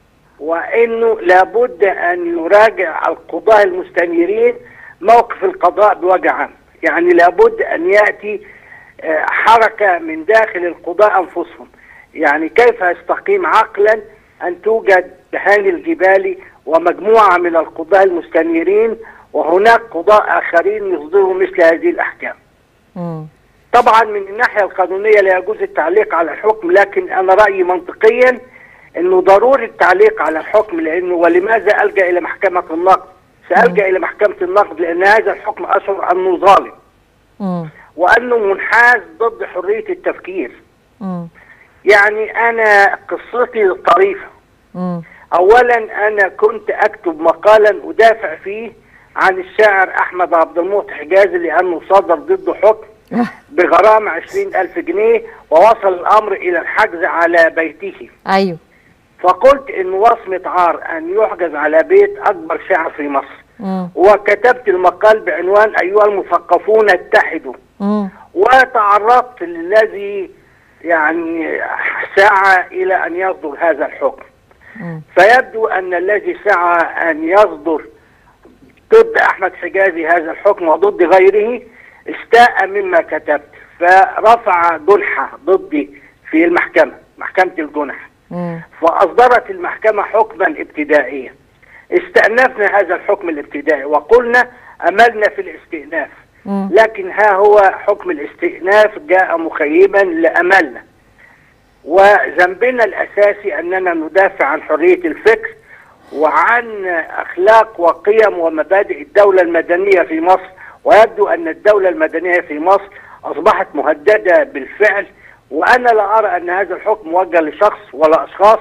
وأنه لابد أن يراجع القضاة المستنيرين موقف القضاء بوجه عام يعني لابد أن يأتي آه، حركة من داخل القضاء أنفسهم يعني كيف يستقيم عقلا أن توجد هاني الجبالي ومجموعة من القضاة المستنيرين وهناك قضاء آخرين يصدروا مثل هذه الأحكام مم. طبعا من الناحيه القانونيه لا يجوز التعليق على الحكم لكن انا رايي منطقيا انه ضروري التعليق على الحكم لانه ولماذا الجا الى محكمه النقد؟ سالجا الى محكمه النقد لان هذا الحكم اشعر انه ظالم مم. وانه منحاز ضد حريه التفكير. مم. يعني انا قصتي طريفه. مم. اولا انا كنت اكتب مقالا ادافع فيه عن الشاعر احمد عبد المعطي حجازي لانه صدر ضده حكم بغرامة عشرين ألف جنيه ووصل الأمر إلى الحجز على بيته ايوه فقلت إن وصمة عار أن يحجز على بيت أكبر شاعر في مصر مم. وكتبت المقال بعنوان أيها المثقفون اتحدوا مم. وتعرضت للذي يعني سعى إلى أن يصدر هذا الحكم مم. فيبدو أن الذي سعى أن يصدر ضد أحمد حجازي هذا الحكم وضد غيره استاء مما كتبت فرفع جنحة ضدي في المحكمة محكمة الجنح مم. فأصدرت المحكمة حكما ابتدائيا استأنفنا هذا الحكم الابتدائي وقلنا أملنا في الاستئناف مم. لكن ها هو حكم الاستئناف جاء مخيبا لأملنا وذنبنا الأساسي أننا ندافع عن حرية الفكر وعن أخلاق وقيم ومبادئ الدولة المدنية في مصر ويبدو أن الدولة المدنية في مصر أصبحت مهددة بالفعل وأنا لا أرى أن هذا الحكم موجه لشخص ولا أشخاص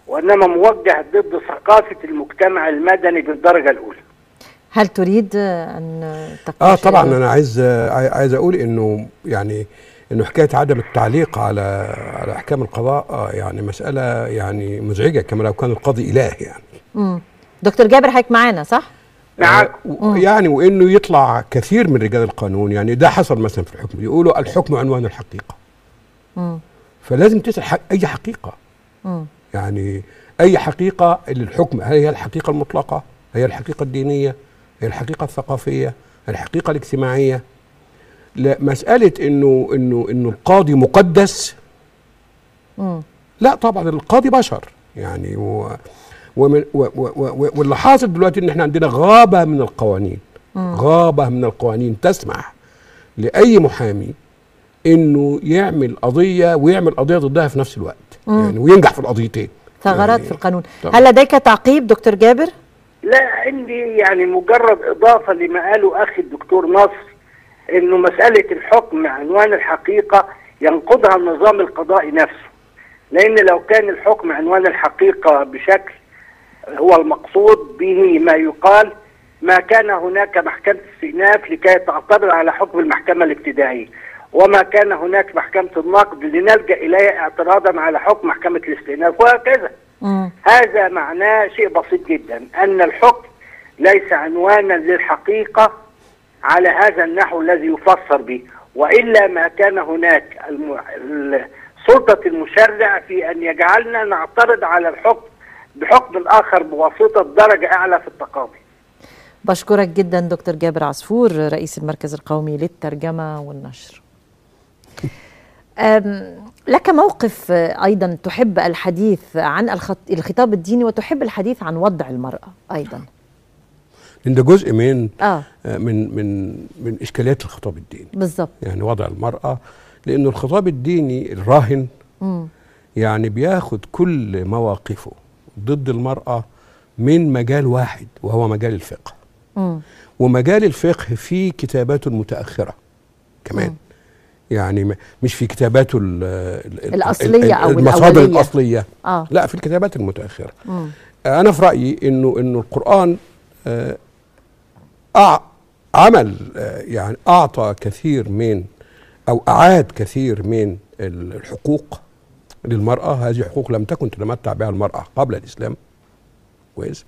وإنما موجه ضد ثقافة المجتمع المدني بالدرجة الأولى هل تريد ان تقول اه شيء طبعا أيضاً؟ انا عايز عاي- عايز اقول انه يعني انه حكايه عدم التعليق على على احكام القضاء آه يعني مساله يعني مزعجه كما لو كان القاضي اله يعني مم. دكتور جابر حضرتك معانا صح؟ نعم آه، و- يعني وانه يطلع كثير من رجال القانون يعني ده حصل مثلا في الحكم يقولوا الحكم عنوان الحقيقه مم. فلازم تسال حق اي حقيقه مم. يعني اي حقيقه اللي الحكم هل هي الحقيقه المطلقه هي الحقيقه الدينيه هي الحقيقه الثقافيه الحقيقه الاجتماعيه لا مساله انه انه انه القاضي مقدس مم. لا طبعا القاضي بشر يعني و ومن و و و واللي حاصل دلوقتي ان احنا عندنا غابه من القوانين غابه من القوانين تسمح لاي محامي انه يعمل قضيه ويعمل قضيه ضدها في نفس الوقت يعني وينجح في القضيتين ثغرات يعني في القانون طبعاً. هل لديك تعقيب دكتور جابر؟ لا عندي يعني مجرد إضافة لما قاله أخي الدكتور نصر إنه مسألة الحكم عنوان الحقيقة ينقضها النظام القضائي نفسه لأن لو كان الحكم عنوان الحقيقة بشكل هو المقصود به ما يقال ما كان هناك محكمة استئناف لكي تعترض على حكم المحكمة الابتدائية وما كان هناك محكمة النقد لنلجأ إليها اعتراضا على حكم محكمة الاستئناف وهكذا مم. هذا معناه شيء بسيط جدا أن الحكم ليس عنوانا للحقيقة على هذا النحو الذي يفسر به وإلا ما كان هناك الم... ال- سلطة المشرع في أن يجعلنا نعترض على الحكم بحكم آخر بواسطة درجة أعلى في التقاضي بشكرك جدا دكتور جابر عصفور رئيس المركز القومي للترجمة والنشر أم، لك موقف آه، أيضا تحب الحديث عن الخط- الخطاب الديني وتحب الحديث عن وضع المرأة أيضا لان ده جزء من آه آه، من من من اشكاليات الخطاب الديني بالضبط يعني وضع المراه لانه الخطاب الديني الراهن مم. يعني بياخد كل مواقفه ضد المراه من مجال واحد وهو مجال الفقه مم. ومجال الفقه فيه كتاباته المتاخره كمان مم. يعني م- مش في كتاباته ال- ال- ال- الأصلية أو المصادر الأولية. الاصليه آه لا في الكتابات المتاخره مم. انا في رايي انه انه القران آه، أع- عمل آه، يعني اعطى كثير من او اعاد كثير من ال- الحقوق للمراه هذه حقوق لم تكن تتمتع بها المراه قبل الاسلام كويس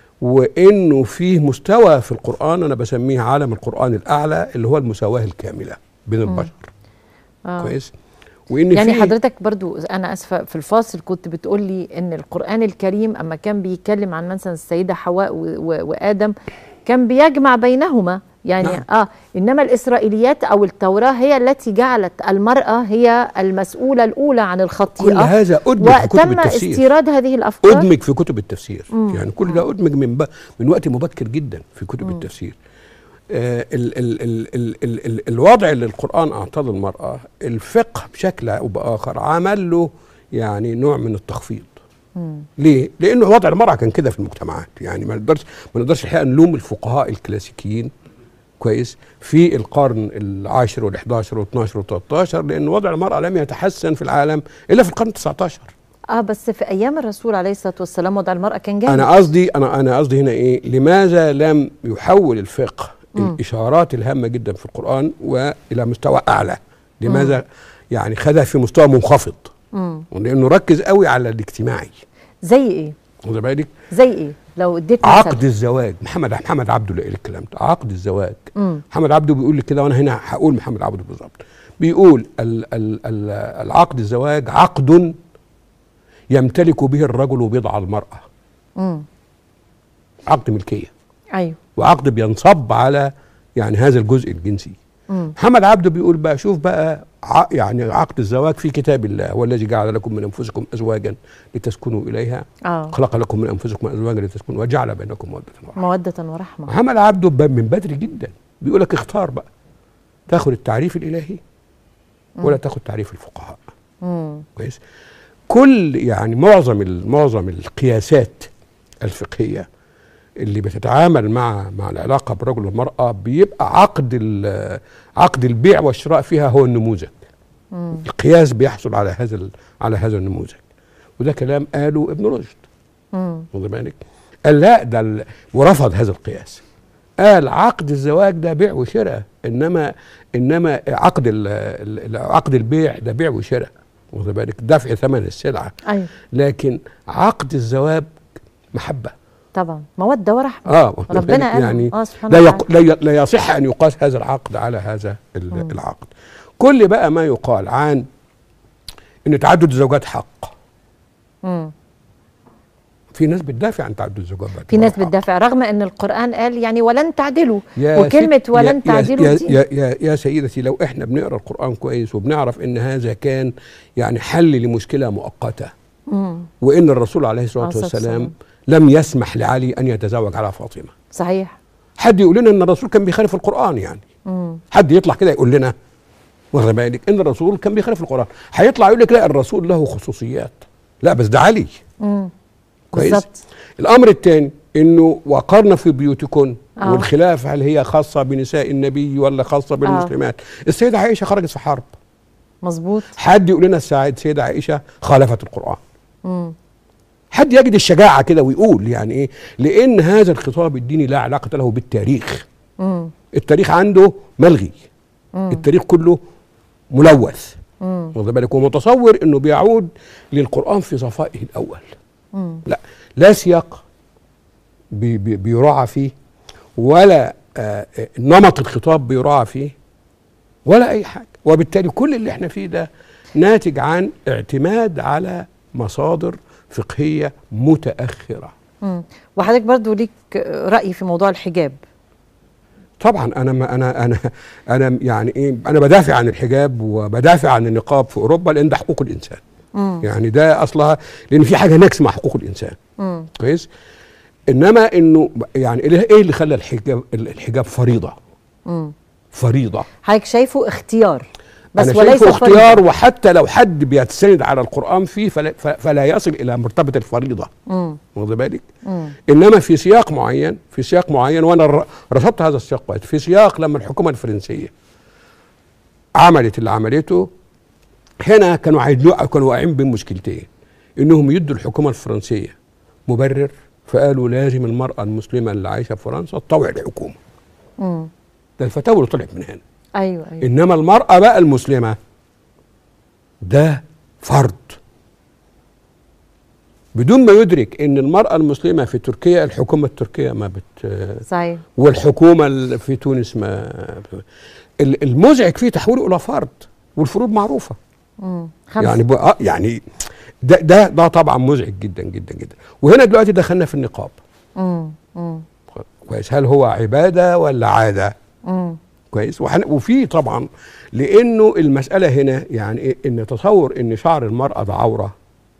وانه فيه مستوى في القران انا بسميه عالم القران الاعلى اللي هو المساواه الكامله بين البشر آه. كويس وان يعني فيه- حضرتك برضو انا اسفه في الفاصل كنت بتقول لي ان القران الكريم اما كان بيتكلم عن مثلا السيده حواء و- و- وادم كان بيجمع بينهما يعني نعم. اه انما الاسرائيليات او التوراه هي التي جعلت المراه هي المسؤوله الاولى عن الخطيئه كل هذا ادمج في كتب وتم التفسير استيراد هذه الافكار ادمج في كتب التفسير يعني كل ده ادمج من ب... من وقت مبكر جدا في كتب التفسير آه ال ال ال ال ال ال الوضع اللي القران اعطاه للمراه الفقه بشكل او باخر عمل له يعني نوع من التخفيض ليه؟ لانه وضع المراه كان كده في المجتمعات يعني ما نقدرش ما نقدرش الحقيقه نلوم الفقهاء الكلاسيكيين كويس في القرن العاشر وال11 وال12 وال13 لان وضع المراه لم يتحسن في العالم الا في القرن ال19 اه بس في ايام الرسول عليه الصلاه والسلام وضع المراه كان جامد انا قصدي انا انا قصدي هنا ايه لماذا لم يحول الفقه الاشارات الهامه جدا في القران والى مستوى اعلى لماذا يعني خدها في مستوى منخفض مم. لانه ركز قوي على الاجتماعي زي ايه واخد بالك زي ايه لو اديت مثل عقد الزواج محمد محمد عبده اللي قال الكلام ده عقد الزواج مم. محمد عبده بيقول لي كده وانا هنا هقول محمد عبده بالظبط بيقول ال ال ال العقد الزواج عقد يمتلك به الرجل بضع المراه مم. عقد ملكيه ايوه وعقد بينصب على يعني هذا الجزء الجنسي مم. محمد عبده بيقول بقى شوف بقى ع- يعني عقد الزواج في كتاب الله هو الذي جعل لكم من انفسكم ازواجا لتسكنوا اليها اه خلق لكم من انفسكم ازواجا لتسكنوا وجعل بينكم موده ورحمه موده ورحمه محمد عبده ب- من بدري جدا بيقول لك اختار بقى تاخد التعريف الالهي ولا تاخد تعريف الفقهاء مم. كويس كل يعني معظم ال- معظم القياسات الفقهيه اللي بتتعامل مع مع العلاقه بالرجل والمراه بيبقى عقد ال- عقد البيع والشراء فيها هو النموذج مم. القياس بيحصل على هذا ال- على هذا النموذج وده كلام قاله ابن رشد مم. واخد بالك قال لا ده ال... ورفض هذا القياس قال عقد الزواج ده بيع وشراء انما انما عقد ال... ال- عقد البيع ده بيع وشراء واخد بالك دفع ثمن السلعه ايوه لكن عقد الزواج محبه طبعا موده ورحمه اه واخد ربنا بالك؟ قال يعني اه سبحانه لا, وتعالى يق... لا, ي... لا يصح ان يقاس هذا العقد على هذا ال- العقد كل بقى ما يقال عن ان تعدد الزوجات حق مم. في ناس بتدافع عن تعدد الزوجات في ناس باعتباره حق. بتدافع رغم ان القران قال يعني ولن تعدلوا يا وكلمه ست- ولن يا- تعدلوا يا, دي يا, يا, يا سيدتي لو احنا بنقرا القران كويس وبنعرف ان هذا كان يعني حل لمشكله مؤقته مم. وان الرسول عليه الصلاه عليه الصلاة والسلام لم يسمح لعلي ان يتزوج على فاطمه صحيح حد يقول لنا ان الرسول كان بيخالف القران يعني مم. حد يطلع كده يقول لنا واخد بالك ان الرسول كان بيخالف القران هيطلع يقول لك لا الرسول له خصوصيات لا بس ده علي مم. كويس بالظبط الامر الثاني انه وقرن في بيوتكن آه. والخلاف هل هي خاصه بنساء النبي ولا خاصه بالمسلمات السيده عائشه خرجت في حرب مظبوط حد يقول لنا السعيد السيده عائشه خالفت القران مم. حد يجد الشجاعه كده ويقول يعني ايه لان هذا الخطاب الديني لا علاقه له بالتاريخ مم. التاريخ عنده ملغي التاريخ كله ملوث مم. واخد بالك ومتصور انه بيعود للقران في صفائه الاول مم. لا لا سياق بي بي بيراعى فيه ولا آه آه، نمط الخطاب بيراعى فيه ولا اي حاجه وبالتالي كل اللي احنا فيه ده ناتج عن اعتماد على مصادر فقهيه متاخره مم. وحضرتك برضو ليك راي في موضوع الحجاب طبعا انا ما انا انا انا يعني ايه انا بدافع عن الحجاب وبدافع عن النقاب في اوروبا لان ده حقوق الانسان مم. يعني ده اصلها لان في حاجه هناك اسمها حقوق الانسان مم. كويس انما انه يعني ايه اللي خلى الحجاب الحجاب فريضه مم. فريضه حضرتك شايفه اختيار بس انا وليس شايفه اختيار فريضة. وحتى لو حد بيستند على القران فيه فلا, ف- فلا يصل الى مرتبه الفريضه مم. واخد بالك مم. انما في سياق معين في سياق معين وانا ر- رصدت هذا السياق كويس في سياق لما الحكومه الفرنسيه عملت اللي عملته هنا كانوا عايزين كانوا واقعين بين مشكلتين انهم يدوا الحكومه الفرنسيه مبرر فقالوا لازم المراه المسلمه اللي عايشه في فرنسا تطوع الحكومه مم. ده الفتاوى اللي طلعت من هنا ايوه ايوه انما المراه بقى المسلمه ده فرض بدون ما يدرك ان المراه المسلمه في تركيا الحكومه التركيه ما بت صحيح والحكومه ال- في تونس ما ال- المزعج فيه تحويله الى فرض والفروض معروفه مم. خمسة يعني بقى يعني ده ده ده طبعا مزعج جدا جدا جدا وهنا دلوقتي دخلنا في النقاب مم. مم. كويس هل هو عباده ولا عاده مم. كويس وحن- وفي طبعا لانه المساله هنا يعني إيه؟ ان تصور ان شعر المراه ده عوره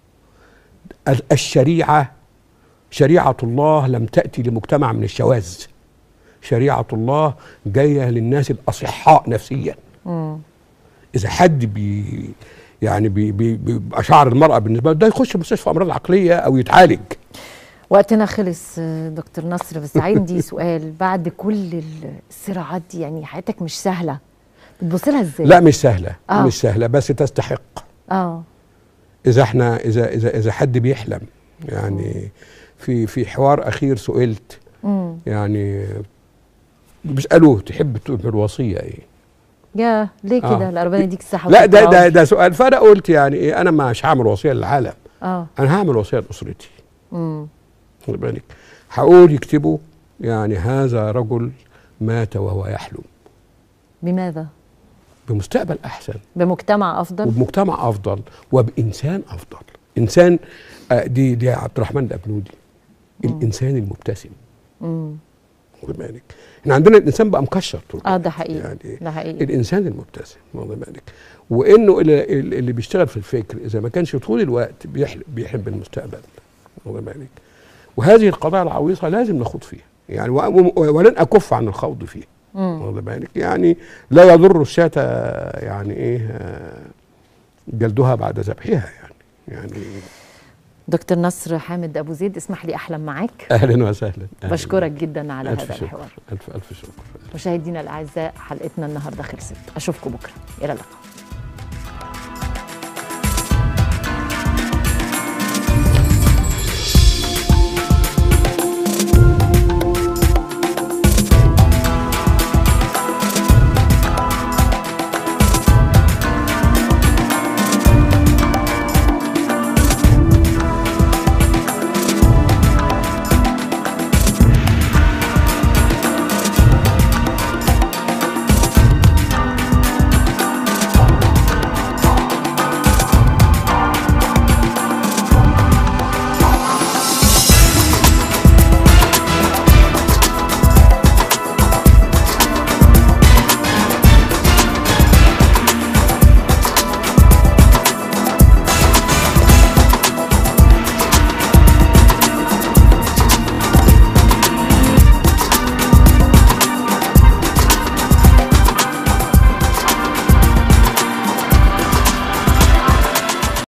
ال- الشريعه شريعه الله لم تاتي لمجتمع من الشواذ شريعه الله جايه للناس الاصحاء نفسيا مم. اذا حد بي يعني بي بي بيبقى شعر المراه بالنسبه له ده يخش مستشفى امراض عقليه او يتعالج وقتنا خلص آه، دكتور نصر بس عندي سؤال بعد كل الصراعات دي يعني حياتك مش سهله بتبص لها ازاي؟ لا مش سهله آه. مش سهله بس تستحق اه اذا احنا اذا اذا اذا حد بيحلم يعني في في حوار اخير سئلت مم. يعني بيسالوه تحب تقول الوصيه ايه يا ليه آه. كده؟ لا ربنا يديك الصحه لا ده وطول ده العمر. ده سؤال فانا قلت يعني ايه انا مش هعمل وصيه للعالم اه انا هعمل وصيه لاسرتي مم. خد بالك هقول يكتبوا يعني هذا رجل مات وهو يحلم بماذا؟ بمستقبل احسن بمجتمع افضل؟ وبمجتمع افضل وبانسان افضل انسان آه، دي دي عبد الرحمن الابنودي الانسان المبتسم مم. واخد بالك احنا عندنا الانسان بقى مكشر طول اه ده حقيقي يعني ده حقيقي الانسان المبتسم واخد بالك وانه اللي, اللي بيشتغل في الفكر اذا ما كانش طول الوقت بيحلم بيحلم بالمستقبل واخد بالك وهذه القضايا العويصه لازم نخوض فيها يعني و- و- ولن اكف عن الخوض فيها مم. واخد بالك يعني لا يضر الشاة يعني ايه آه، جلدها بعد ذبحها يعني يعني دكتور نصر حامد ابو زيد اسمح لي احلم معاك اهلا وسهلا أهلاً. بشكرك جدا على ألف هذا شكر الحوار ألف ألف شكر مشاهدينا الاعزاء حلقتنا النهارده خلصت اشوفكم بكره الى اللقاء